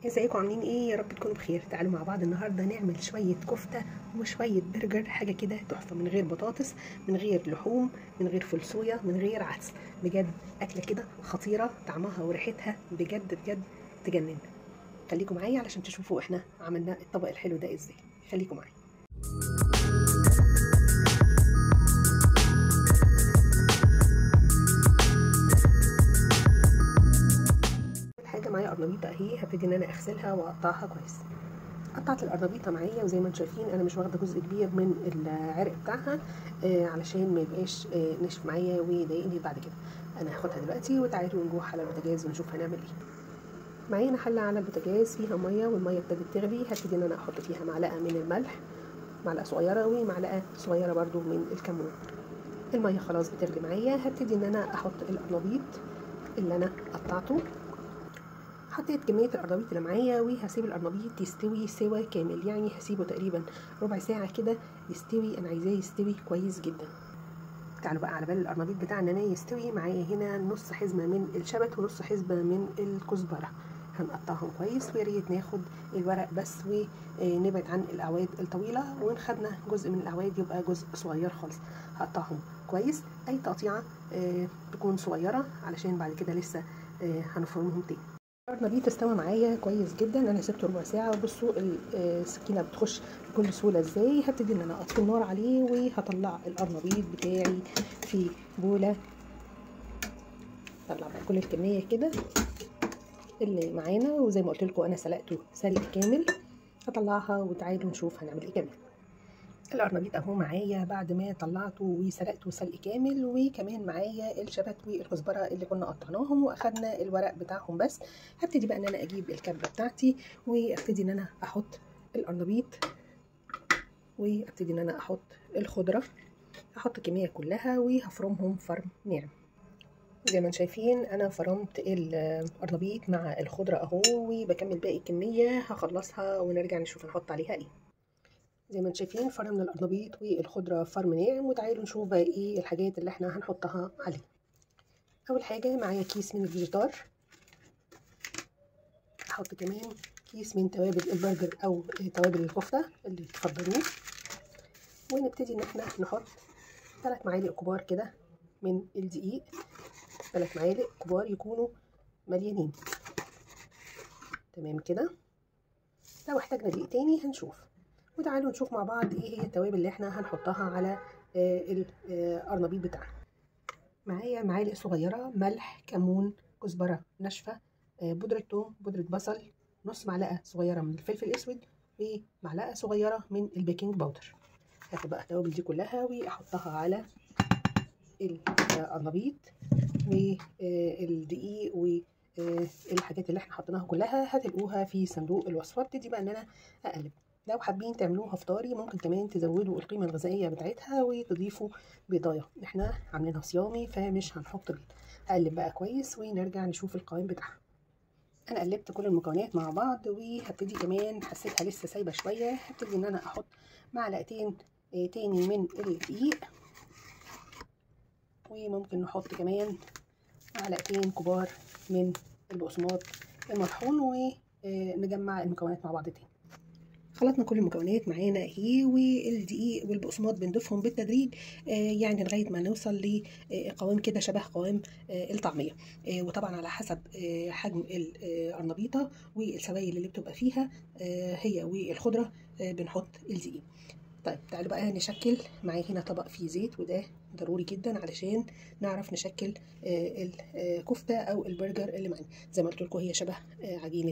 ازيكم عاملين ايه يا رب تكونوا بخير تعالوا مع بعض النهارده نعمل شويه كفته وشويه برجر حاجه كده تحفه من غير بطاطس من غير لحوم من غير فول صويا من غير عدس بجد اكله كده خطيره طعمها وريحتها بجد بجد تجنن خليكم معايا علشان تشوفوا احنا عملنا الطبق الحلو ده ازاي خليكم معايا حاجه معايا قرنبيطه اهي هبتدي ان انا اغسلها واقطعها كويس قطعت القرنبيطه معايا وزي ما انتم شايفين انا مش واخده جزء كبير من العرق بتاعها آه علشان ما يبقاش آه ناشف معايا ويضايقني بعد كده انا هاخدها دلوقتي وتعالوا نروح على البوتاجاز ونشوف هنعمل ايه معانا حله على البوتاجاز فيها ميه والميه ابتدت تغلي هبتدي ان انا احط فيها معلقه من الملح معلقه صغيره ومعلقه صغيره برده من الكمون الميه خلاص بتغلي معايا هبتدي ان انا احط القرنبيط اللي انا قطعته حطيت كميه القرنبيط اللي معايا وهسيب القرنبيط يستوي سوا كامل يعني هسيبه تقريبا ربع ساعه كده يستوي انا عايزاه يستوي كويس جدا تعالوا بقى على بال القرنبيط بتاعنا انا يستوي معايا هنا نص حزمه من الشبت ونص حزمه من الكزبره هنقطعهم كويس ويا ريت ناخد الورق بس ونبعد عن الاعواد الطويله وان خدنا جزء من الاعواد يبقى جزء صغير خالص هقطعهم كويس اي تقطيعه تكون صغيره علشان بعد كده لسه هنفرمهم تاني القرنبيط استوى معايا كويس جدا انا سبته ربع ساعه بصوا السكينه بتخش بكل سهوله ازاي هبتدي ان انا اطفي النار عليه وهطلع القرنبيط بتاعي في بوله طلع بقى كل الكميه كده اللي معانا وزي ما قلت لكم انا سلقته سلق كامل هطلعها وتعالوا نشوف هنعمل ايه كمان القرنبيط اهو معايا بعد ما طلعته وسلقته سلق كامل وكمان معايا الشبت والكزبره اللي كنا قطعناهم واخدنا الورق بتاعهم بس هبتدي بقى ان انا اجيب الكبه بتاعتي وابتدي ان انا احط القرنبيط وابتدي ان انا احط الخضره احط الكميه كلها وهفرمهم فرم ناعم زي ما انتم شايفين انا فرمت القرنبيط مع الخضره اهو وبكمل باقي الكميه هخلصها ونرجع نشوف نحط عليها ايه زي ما انتم شايفين فرمنا القرنبيط والخضره فرم ناعم وتعالوا نشوف بقى ايه الحاجات اللي احنا هنحطها عليه اول حاجه معايا كيس من الفيجيتار احط كمان كيس من توابل البرجر او توابل الكفته اللي تفضلوه ونبتدي ان احنا نحط ثلاث معالق كبار كده من الدقيق ثلاث معالق كبار يكونوا مليانين تمام كده لو احتاجنا دقيق تاني هنشوف وتعالوا نشوف مع بعض ايه هي التوابل اللي احنا هنحطها على القرنبيط بتاعنا معايا معالق صغيره ملح كمون كزبره ناشفه بودره ثوم بودره بصل نص معلقه صغيره من الفلفل الاسود ومعلقه صغيره من البيكنج باودر هاخد بقى التوابل دي كلها واحطها على القرنبيط والدقيق والحاجات اللي احنا حطيناها كلها هتلقوها في صندوق الوصفات ابتدي بقى ان انا اقلب لو حابين تعملوها فطاري ممكن كمان تزودوا القيمة الغذائية بتاعتها وتضيفوا بيضاية احنا عاملينها صيامي فمش هنحط بيض هقلب بقى كويس ونرجع نشوف القوام بتاعها انا قلبت كل المكونات مع بعض وهبتدي كمان حسيتها لسه سايبه شويه هبتدي ان انا احط معلقتين تاني من الدقيق وممكن نحط كمان معلقتين كبار من البقسماط المطحون ونجمع المكونات مع بعض تاني خلطنا كل المكونات معانا اهي والدقيق والبقسماط بنضيفهم بالتدريج آه يعني لغايه ما نوصل لقوام كده شبه قوام آه الطعميه آه وطبعا على حسب حجم القرنبيطه والسوائل اللي بتبقى فيها هي والخضره بنحط الدقيق طيب تعالوا بقى نشكل معايا هنا طبق فيه زيت وده ضروري جدا علشان نعرف نشكل الكفته او البرجر اللي معانا زي ما قلت لكم هي شبه عجينه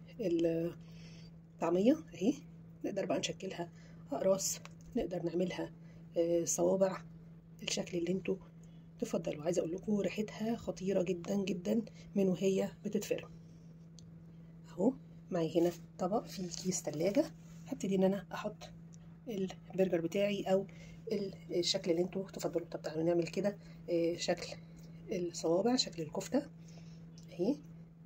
الطعميه اهي نقدر بقى نشكلها اقراص نقدر نعملها صوابع الشكل اللي انتوا تفضلوا عايزه اقول لكم ريحتها خطيره جدا جدا من وهي بتتفرم اهو معايا هنا طبق فيه كيس تلاجة هبتدي ان انا احط البرجر بتاعي او الشكل اللي انتوا تفضلوا طب تعالوا نعمل كده شكل الصوابع شكل الكفته اهي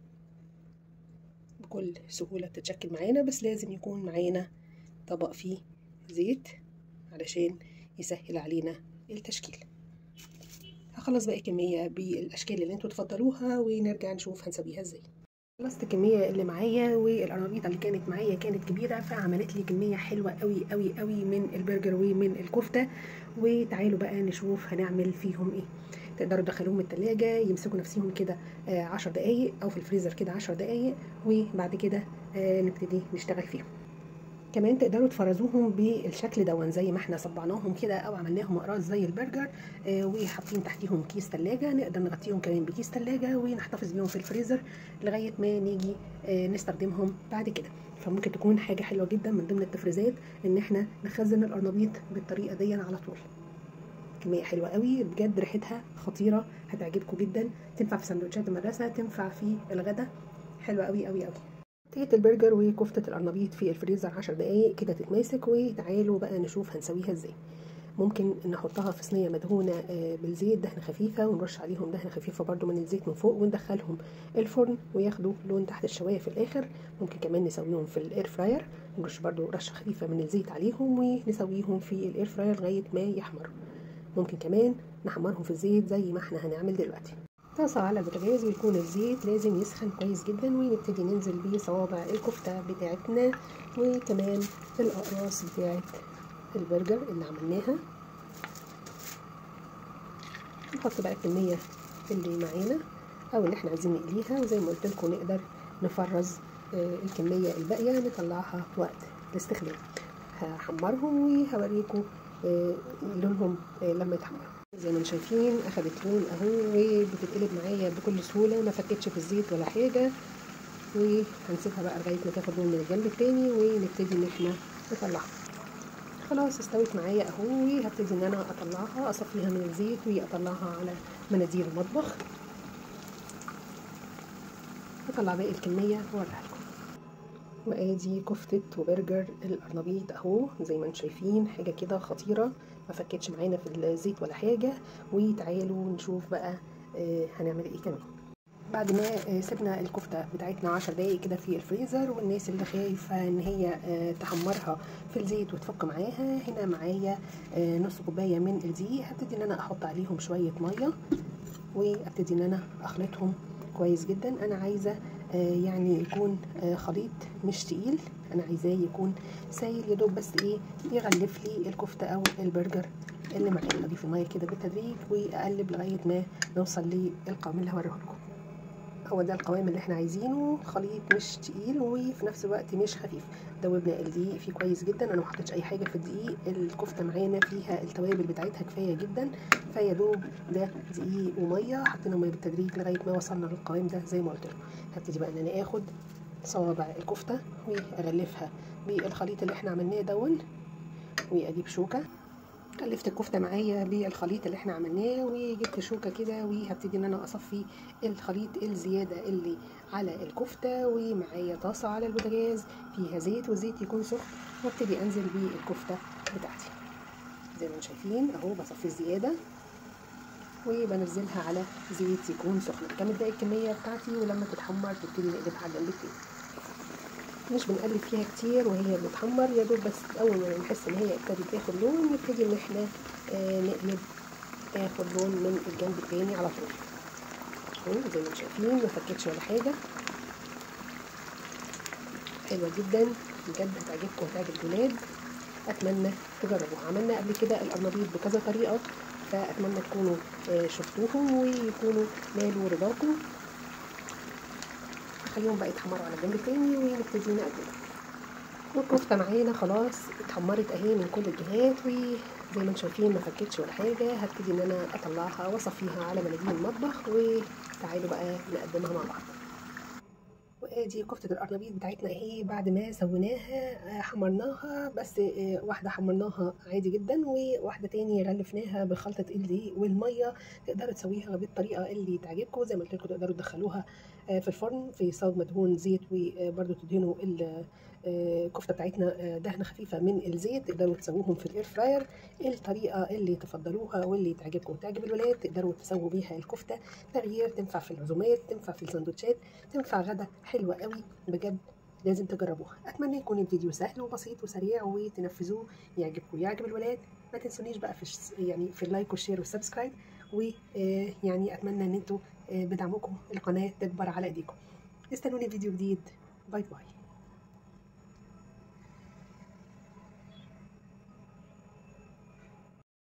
بكل سهولة بتتشكل معانا بس لازم يكون معانا طبق فيه زيت علشان يسهل علينا التشكيل هخلص باقي كمية بالأشكال اللي انتوا تفضلوها ونرجع نشوف هنسويها ازاي خلصت الكميه اللي معايا والقرنبيطه اللي كانت معايا كانت كبيره فعملت لي كميه حلوه قوي قوي قوي من البرجر ومن الكفته وتعالوا بقى نشوف هنعمل فيهم ايه تقدروا تدخلوهم التلاجة يمسكوا نفسهم كده آه، عشر دقايق او في الفريزر كده عشر دقايق وبعد كده آه، نبتدي نشتغل فيهم كمان تقدروا تفرزوهم بالشكل دون زي ما احنا صبعناهم كده او عملناهم اقراص زي البرجر آه وحاطين تحتيهم كيس تلاجة نقدر نغطيهم كمان بكيس تلاجة ونحتفظ بيهم في الفريزر لغاية ما نيجي آه نستخدمهم بعد كده فممكن تكون حاجة حلوة جدا من ضمن التفريزات ان احنا نخزن القرنبيط بالطريقة دي على طول كمية حلوة قوي بجد ريحتها خطيرة هتعجبكم جدا تنفع في سندوتشات المدرسة تنفع في الغدا حلوة قوي قوي قوي تيجي البرجر وكفتة القرنبيط في الفريزر عشر دقايق كده تتماسك وتعالوا بقى نشوف هنسويها ازاي ممكن نحطها في صينية مدهونة بالزيت دهنة خفيفة ونرش عليهم دهنة خفيفة برضو من الزيت من فوق وندخلهم الفرن وياخدوا لون تحت الشواية في الآخر ممكن كمان نسويهم في الاير فراير نرش برضو رشة خفيفة من الزيت عليهم ونسويهم في الاير فراير لغاية ما يحمروا ممكن كمان نحمرهم في الزيت زي ما احنا هنعمل دلوقتي طاسة على البوتاجاز ويكون الزيت لازم يسخن كويس جدا ونبتدي ننزل بصوابع الكفتة بتاعتنا وكمان الأقراص بتاعت البرجر اللي عملناها نحط بقى الكمية اللي معانا أو اللي احنا عايزين نقليها وزي ما قلت لكم نقدر نفرز الكمية الباقية نطلعها وقت الاستخدام هحمرهم وهوريكم لونهم لما يتحمروا زي ما انتم شايفين اخدت لون اهو وبتتقلب معايا بكل سهوله ما فكتش في الزيت ولا حاجه وهنسيبها بقى لغايه ما تاخد لون من الجنب التاني ونبتدي ان احنا نطلعها خلاص استوت معايا اهو وهبتدي ان انا اطلعها اصفيها من الزيت واطلعها على مناديل المطبخ اطلع باقي الكميه واوريها لكم وادي كفتة وبرجر القرنبيط اهو زي ما انتم شايفين حاجة كده خطيرة ما فكتش معانا في الزيت ولا حاجة وتعالوا نشوف بقى آه هنعمل ايه كمان بعد ما آه سيبنا الكفتة بتاعتنا عشر دقايق كده في الفريزر والناس اللي خايفة ان هي آه تحمرها في الزيت وتفك معاها هنا معايا نص كوباية من الدقيق هبتدي ان انا احط عليهم شوية مية وابتدي ان انا اخلطهم كويس جدا انا عايزه يعني يكون خليط مش تقيل انا عايزاه يكون سايل يا دوب بس ايه يغلف لي الكفته او البرجر اللي معايا اضيف الميه كده بالتدريج واقلب لغايه ما نوصل للقوام اللي هوريه لكم هو ده القوام اللي احنا عايزينه خليط مش تقيل وفي نفس الوقت مش خفيف دوبنا الدقيق فيه كويس جدا انا ما حطيتش اي حاجه في الدقيق الكفته معانا فيها التوابل بتاعتها كفايه جدا فيا دوب ده دقيق وميه حطينا ميه بالتدريج لغايه ما وصلنا للقوام ده زي ما قلت لكم هبتدي بقى ان انا اخد صوابع الكفته واغلفها بالخليط اللي احنا عملناه دون واجيب شوكه كلفت الكفته معايا بالخليط اللي احنا عملناه وجبت شوكه كده وهبتدي ان انا اصفي الخليط الزياده اللي على الكفته ومعايا طاسه على البوتاجاز فيها زيت والزيت يكون سخن وابتدي انزل بالكفته بتاعتي زي ما انتم شايفين اهو بصفي الزياده وبنزلها على زيت يكون سخن كمل باقي الكميه بتاعتي ولما تتحمر تبتدي نقلبها على الجنب التاني مش بنقلب فيها كتير وهي بتحمر يا دوب بس اول ما نحس ان هي ابتدت تاخد لون نبتدي ان احنا آه نقلب تاخد لون من الجنب التاني على طول اهو زي ما انتم شايفين ما فكتش ولا حاجه حلوه جدا بجد هتعجبكم وهتعجب الولاد اتمنى تجربوها عملنا قبل كده القرنبيط بكذا طريقه فاتمنى تكونوا آه شفتوهم ويكونوا نالوا رضاكم نخليهم بقى يتحمروا على جنب تاني ونبتدي نقدمها والكفته معانا خلاص اتحمرت اهي من كل الجهات وزي ما انتم شايفين ما فكتش ولا حاجه هبتدي ان انا اطلعها واصفيها على مناديل المطبخ وتعالوا بقى نقدمها مع بعض وادي كفته القرنبيط بتاعتنا اهي بعد ما سويناها حمرناها بس واحده حمرناها عادي جدا وواحده تاني غلفناها بخلطه الدقيق والميه تقدروا تسويها بالطريقه اللي تعجبكم زي ما قلت لكم تقدروا تدخلوها في الفرن في صاج مدهون زيت وبرده تدهنوا الكفته بتاعتنا دهنه خفيفه من الزيت تقدروا تسووهم في الاير فراير الطريقه اللي تفضلوها واللي تعجبكم وتعجب الولاد تقدروا تسووا بيها الكفته تغيير تنفع في العزومات تنفع في السندوتشات تنفع غدا حلوه قوي بجد لازم تجربوها اتمنى يكون الفيديو سهل وبسيط وسريع وتنفذوه يعجبكم ويعجب الولاد ما تنسونيش بقى في يعني في اللايك والشير والسبسكرايب ويعني اتمنى ان انتوا بدعمكم القناه تكبر على ايديكم استنوني فيديو جديد باي باي